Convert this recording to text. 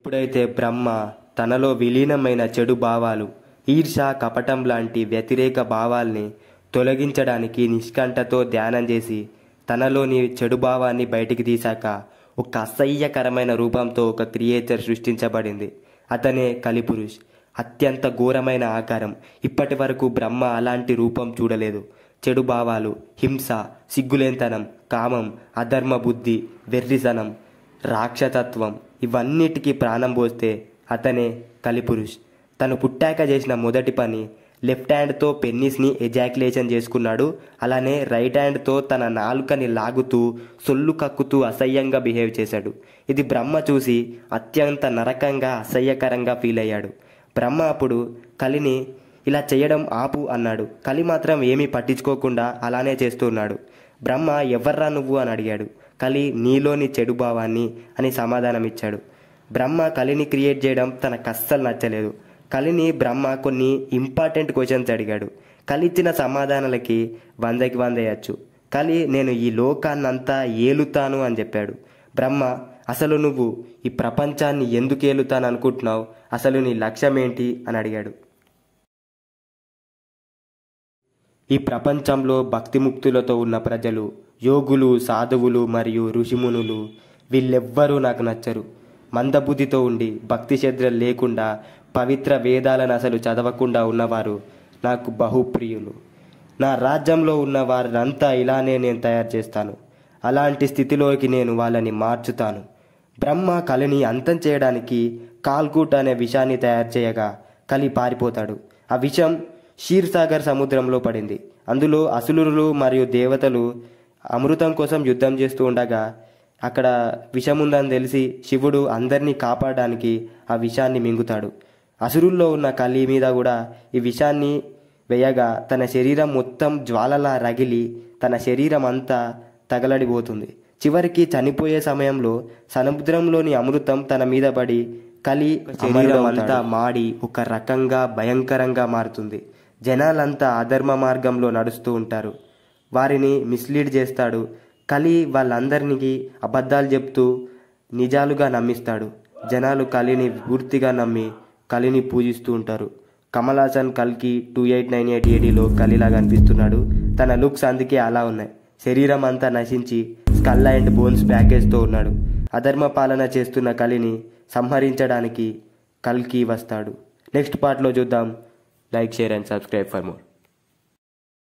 ఎప్పుడైతే బ్రహ్మ తనలో విలీనమైన చెడు భావాలు ఈర్ష కపటం లాంటి వ్యతిరేక భావాల్ని తొలగించడానికి నిష్కంఠతో ధ్యానం చేసి తనలోని చెడు భావాన్ని బయటికి తీశాక ఒక అసహ్యకరమైన రూపంతో ఒక క్రియేచర్ సృష్టించబడింది అతనే కలిపురుష్ అత్యంత ఘోరమైన ఆకారం ఇప్పటి వరకు బ్రహ్మ అలాంటి రూపం చూడలేదు చెడు భావాలు హింస సిగ్గులేంతనం కామం అధర్మ బుద్ధి వెర్రిసనం రాక్షసత్వం ఇవన్నిటికీ ప్రాణం పోస్తే అతనే కలిపురుష్ తను పుట్టాక చేసిన మొదటి పని లెఫ్ట్ హ్యాండ్తో పెన్నిస్ని ఎజాక్యులేషన్ చేసుకున్నాడు అలానే రైట్ హ్యాండ్తో తన నాలుకని లాగుతూ సొల్లు కక్కుతూ అసహ్యంగా బిహేవ్ చేశాడు ఇది బ్రహ్మ చూసి అత్యంత నరకంగా అసహ్యకరంగా ఫీల్ అయ్యాడు బ్రహ్మ అప్పుడు కలిని ఇలా చేయడం ఆపు అన్నాడు కలి మాత్రం ఏమీ పట్టించుకోకుండా అలానే చేస్తున్నాడు బ్రహ్మ ఎవర్రా నువ్వు అని అడిగాడు కలి నీలోని చెడు భావాన్ని అని సమాధానం ఇచ్చాడు బ్రహ్మ కలిని క్రియేట్ చేయడం తనకు అస్సలు నచ్చలేదు కలిని బ్రహ్మ కొన్ని ఇంపార్టెంట్ క్వశ్చన్స్ అడిగాడు కలి ఇచ్చిన సమాధానాలకి వందకి వంద వేయచ్చు కలి నేను ఈ లోకాన్నంతా ఏలుతాను అని చెప్పాడు బ్రహ్మ అసలు నువ్వు ఈ ప్రపంచాన్ని ఎందుకు ఏలుతాను అనుకుంటున్నావు అసలు నీ లక్ష్యం ఏంటి అని అడిగాడు ఈ ప్రపంచంలో భక్తిముక్తులతో ఉన్న ప్రజలు యోగులు సాధువులు మరియు ఋషిమునులు వీళ్ళెవ్వరూ నాకు నచ్చరు మందబుద్ధితో ఉండి భక్తి శ్రద్ధలు లేకుండా పవిత్ర వేదాలను అసలు చదవకుండా ఉన్నవారు నాకు బహుప్రియులు నా రాజ్యంలో ఉన్న వారినంతా ఇలానే నేను తయారు చేస్తాను అలాంటి స్థితిలోకి నేను వాళ్ళని మార్చుతాను బ్రహ్మ కలిని అంతం చేయడానికి కాల్కూట్ అనే విషాన్ని తయారు చేయగా కలి పారిపోతాడు ఆ విషం క్షీర్సాగర్ సముద్రంలో పడింది అందులో అసురులు మరియు దేవతలు అమృతం కోసం యుద్ధం చేస్తూ ఉండగా అక్కడ విషం ఉందని తెలిసి శివుడు అందరినీ కాపాడడానికి ఆ విషాన్ని మింగుతాడు అసురుల్లో ఉన్న కలి మీద కూడా ఈ విషాన్ని వేయగా తన శరీరం మొత్తం జ్వాలలా రగిలి తన శరీరం అంతా తగలడిపోతుంది చివరికి చనిపోయే సమయంలో సముద్రంలోని అమృతం తన మీద పడి కలి శరీరం అంతా మాడి ఒక రకంగా భయంకరంగా మారుతుంది జనాలంతా అధర్మ మార్గంలో నడుస్తూ ఉంటారు వారిని మిస్లీడ్ చేస్తాడు కలి వాళ్ళందరికీ అబద్ధాలు చెప్తూ నిజాలుగా నమ్మిస్తాడు జనాలు కలిని పూర్తిగా నమ్మి కలిని పూజిస్తూ ఉంటారు కమల్ హాసన్ కల్కి టూ ఎయిట్ నైన్ ఎయిట్ ఏడీలో కలిలాగా అనిపిస్తున్నాడు తన లుక్స్ అందుకే అలా ఉన్నాయి శరీరం అంతా నశించి స్కల్ అండ్ బోన్స్ ప్యాకేజ్తో ఉన్నాడు అధర్మ పాలన చేస్తున్న కలిని సంహరించడానికి కల్కి వస్తాడు నెక్స్ట్ పార్ట్లో చూద్దాం like share and subscribe for more